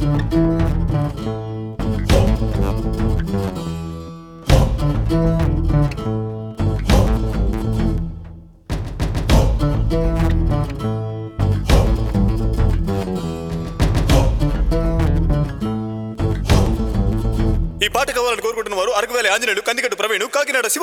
ఈ పాట కావాలని కోరుకుంటున్న వారు అరకువేలి ఆంజనేయులు కందికట్టు ప్రవీణ్ కాకినాడ శివ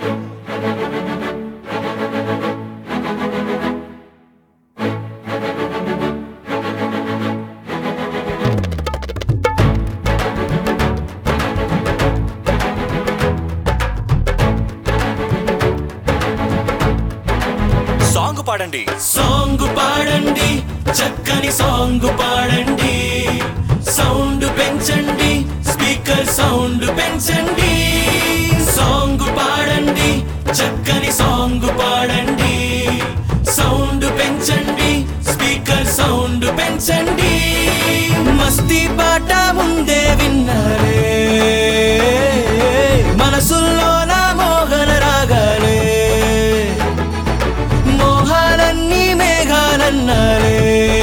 సాంగ్ పాడండి సాంగ్ పాడండి చక్కని సాంగ్ పాడండి సౌండ్ పెంచండి స్పీకర్ సౌండ్ పెంచండి సాంగ్ పాడండి చక్కని సాంగ్ పాడండి సౌండ్ పెంచండి స్పీకర్ సౌండ్ పెంచండి మస్తీ పాట ముందే విన్నారే మనసుల్లో నా మోహన రాగాలే మోహాలన్నీ మేఘాలన్నారే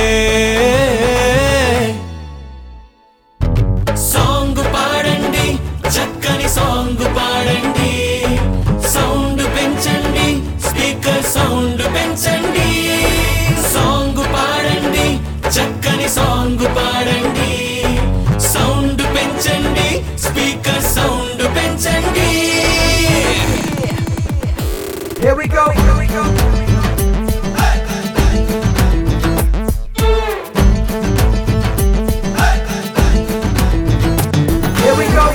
సాంగ్ పాడండి చక్కని సాంగ్ పాడండి సౌండ్ పెంచండి స్పీకర్ సౌండ్ పెంచండి సాంగ్ పాడండి చక్కని సాంగ్ పాడండి సౌండ్ పెంచండి స్పీకర్ సౌండ్ పెంచండి Here we go. Here we go. Here we go.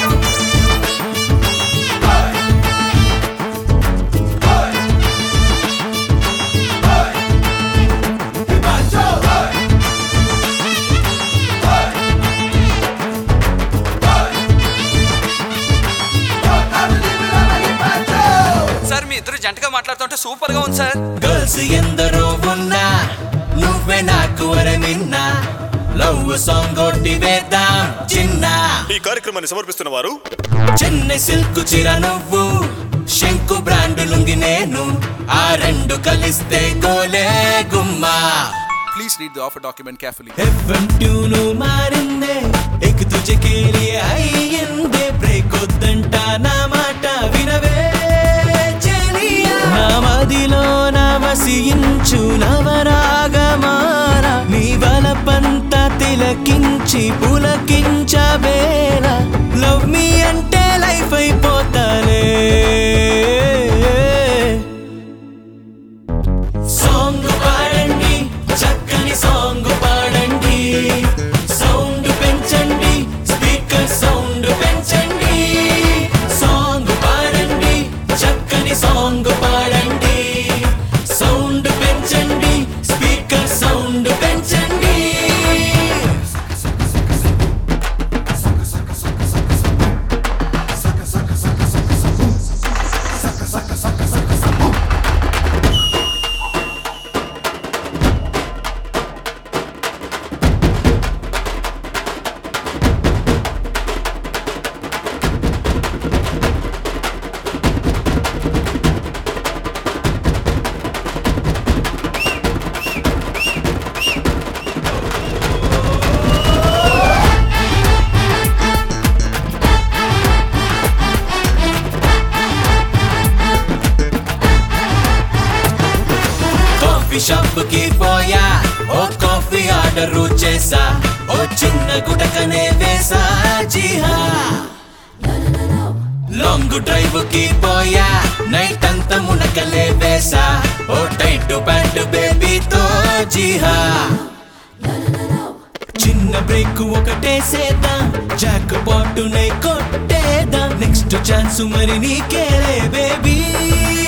Sir మీ ఇద్దరు జంటగా మాట్లాడుతుంటే సూపర్ గా ఉంది సార్ గర్ల్స్ ఎందరో ఉన్నా నువ్వే నాకు వరమిన్నా లవ్ సాంగ్ కొట్టి వేద్దాం చిన్న ఈ కార్యక్రమాన్ని సమర్పిస్తున్న వారు చెన్నై సిల్క్ చీర నువ్వు శంకు బ్రాండ్ లుంగి నేను ఆ రెండు కలిస్తే గోలే గుమ్మా please read the offer document carefully FM tune మారిందే ఎక్ తుజే కేలి అయ్యిందే బ్రేక్ వద్దంట నా మాట వినవే చెలియా నా మదిలో నా వసించు నవరాగమాల నీ వలపంత తిలకించి పులకించబేల లవ్ మీ అంటే లైఫ్ అయిపోతాలే సాంగ్ పాడండి చక్కని సాంగ్ పాడండి సౌండ్ పెంచండి స్పీకర్ సౌండ్ పెంచండి సాంగ్ పాడండి చక్కని సాంగ్ పాడండి సౌండ్ పెంచండి స్పీకర్ సౌండ్ పెంచండి కాఫీ షాప్ కి పోయా ఓ కాఫీ ఆర్డర్ చేసా ఓ చిన్న గుటకనే వేసా జీహా లాంగ్ డ్రైవ్ కి పోయా నైట్ అంతా మునకలే వేసా ఓ టైట్ ప్యాంట్ బేబీతో జీహా చిన్న బ్రేక్ ఒకటేసేద్దాం జాక్ పాటునై కొట్టేద్దాం నెక్స్ట్ ఛాన్స్ మరి నీకేలే బేబీ